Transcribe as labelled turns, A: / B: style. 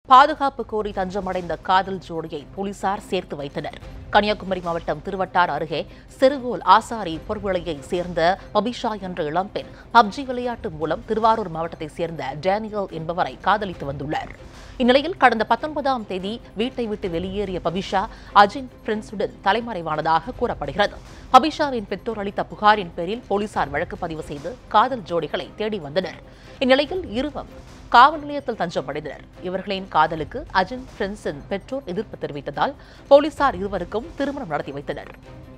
A: பாதுகாப்பு கோரி தஞ்சமடைந்த காதல் ஜோடியை போலீசார் சேர்த்து வைத்தனர் கன்னியாகுமரி மாவட்டம் திருவட்டார் அருகே செருகோல் ஆசாரி பொற்விளையை சேர்ந்த அபிஷா என்ற இளம்பெண் பப்ஜி விளையாட்டு மூலம் திருவாரூர் மாவட்டத்தைச் சேர்ந்த டேனியல் என்பவரை காதலித்து வந்துள்ளார் இந்நிலையில் கடந்த பத்தொன்பதாம் தேதி வீட்டை விட்டு வெளியேறிய பபிஷா அஜின் பிரின்ஸுடன் தலைமறைவானதாக கூறப்படுகிறது பபிஷாவின் பெற்றோர் அளித்த புகாரின் பேரில் போலீசார் வழக்கு பதிவு செய்து காதல் ஜோடிகளை தேடி வந்தனர் இந்நிலையில் இருவரும் காவல் நிலையத்தில் தஞ்சமடைந்தனர் இவர்களின் காதலுக்கு அஜின் பிரின்ஸின் பெற்றோர் எதிர்ப்பு தெரிவித்ததால் போலீசார் இருவருக்கும் திருமணம் நடத்தி வைத்தனர்